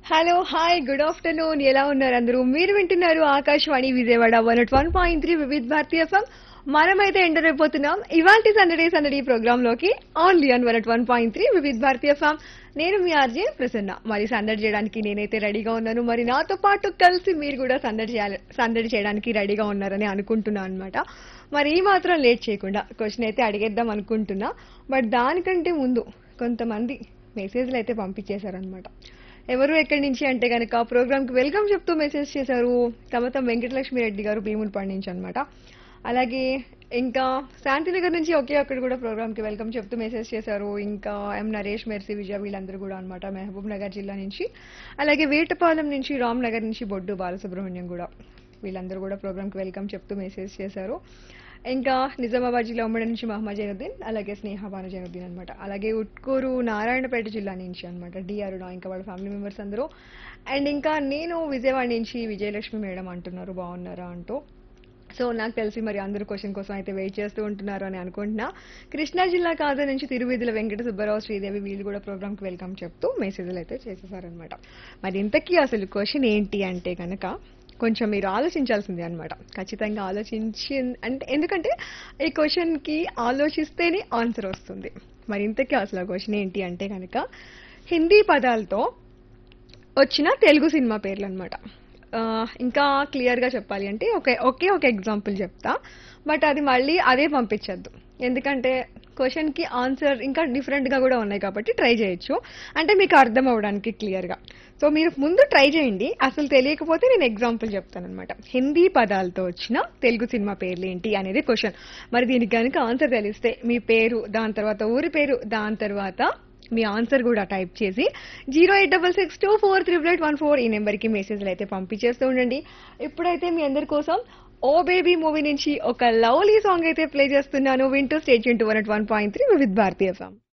hello hi good afternoon ఎలా ఉన్నారు అందరూ మీరు వింటున్నారు Akashvani Vijayawada one one point three Vividh Bharati FM మనమైతే ఎంటర్ అయిపోతున్నాం ఇవాంటి సందడి సందడి ప్రోగ్రామ్ లోకి only on one one point three Vividh Bharati FM నేను మీ ఆర్జే ప్రసన్న మరి సందడి చేయడానికి నేనైతే రెడీగా ఉన్నాను మరి నాతో పాటు కలిసి మీరు కూడా సందడి చేయాలి సందడి చేయడానికి రెడీగా ఉన్నారని అనుకుంటున్నాను అనమాట మరి ఈ మాత్రం లేట్ చేయకుండా క్వశ్చన్ అయితే అడిగేద్దాం అనుకుంటున్నా బట్ దానికంటే ముందు కొంతమంది మెసేజ్లు అయితే పంపించేశారనమాట ఎవరు ఎక్కడి నుంచి అంటే కనుక ప్రోగ్రామ్ కి వెల్కమ్ చెప్తూ మెసేజ్ చేశారు సమతం వెంకటలక్ష్మి రెడ్డి గారు భీమునిపాడు నుంచి అనమాట అలాగే ఇంకా శాంతినగర్ నుంచి ఒకే ఒక్కడు కూడా ప్రోగ్రామ్ కి వెల్కమ్ చెప్తూ మెసేజ్ చేశారు ఇంకా ఎం నరేష్ మెర్సీ విజయ వీళ్ళందరూ కూడా అనమాట మహబూబ్ నగర్ జిల్లా నుంచి అలాగే వేటపాలెం నుంచి రామ్ నగర్ నుంచి బొడ్డు బాలసుబ్రహ్మణ్యం కూడా వీళ్ళందరూ కూడా ప్రోగ్రామ్ కి వెల్కమ్ చెప్తూ మెసేజ్ చేశారు ఇంకా నిజామాబాద్ జిల్లా ఉమ్మడి నుంచి మహమ్మద్ జైనుద్దీన్ అలాగే స్నేహ బాను జైనుద్దీన్ అనమాట అలాగే ఉట్కూరు నారాయణపేట జిల్లా నుంచి అనమాట డిఆర్డా ఇంకా వాళ్ళ ఫ్యామిలీ మెంబర్స్ అందరూ అండ్ ఇంకా నేను విజయవాడ నుంచి విజయలక్ష్మి మేడం అంటున్నారు బాగున్నారా అంటూ సో నాకు తెలిసి మరి అందరూ క్వశ్చన్ కోసం అయితే వెయిట్ చేస్తూ ఉంటున్నారు అని అనుకుంటున్నా కృష్ణా జిల్లా కాజా నుంచి తిరువీధుల వెంకట సుబ్బారావు శ్రీదేవి వీళ్ళు కూడా ప్రోగ్రామ్ కి వెల్కమ్ చెప్తూ మెసేజ్లు అయితే చేసేసారనమాట మరి ఇంతకీ అసలు క్వశ్చన్ ఏంటి అంటే కనుక కొంచెం మీరు ఆలోచించాల్సిందే అనమాట ఖచ్చితంగా ఆలోచించి అంటే ఎందుకంటే ఈ క్వశ్చన్ కి ఆలోచిస్తేనే ఆన్సర్ వస్తుంది మరి ఇంతకీ అసలు క్వశ్చన్ ఏంటి అంటే కనుక హిందీ పదాలతో వచ్చిన తెలుగు సినిమా పేర్లు అనమాట ఇంకా క్లియర్గా చెప్పాలి అంటే ఒకే ఒకే ఒక ఎగ్జాంపుల్ చెప్తా బట్ అది మళ్ళీ అదే పంపించద్దు ఎందుకంటే క్వశ్చన్కి ఆన్సర్ ఇంకా డిఫరెంట్గా కూడా ఉన్నాయి కాబట్టి ట్రై చేయొచ్చు అంటే మీకు అర్థం అవ్వడానికి క్లియర్గా సో మీరు ముందు ట్రై చేయండి అసలు తెలియకపోతే నేను ఎగ్జాంపుల్ చెప్తానమాట హిందీ పదాలతో వచ్చిన తెలుగు సినిమా పేర్లు ఏంటి అనేది క్వశ్చన్ మరి దీనికి కనుక ఆన్సర్ తెలిస్తే మీ పేరు దాని తర్వాత ఊరి పేరు దాని తర్వాత మీ ఆన్సర్ కూడా టైప్ చేసి zero eight double six two four triple eight one four ఈ నెంబర్కి మెసేజ్లు అయితే పంపించేస్తూ ఉండండి ఇప్పుడైతే మీ అందరి కోసం ఓ బేబీ మూవీ నుంచి ఒక లవ్లీ సాంగ్ అయితే ప్లే చేస్తున్నాను వింటూ stay tune to one one point three Vividh Bharati FM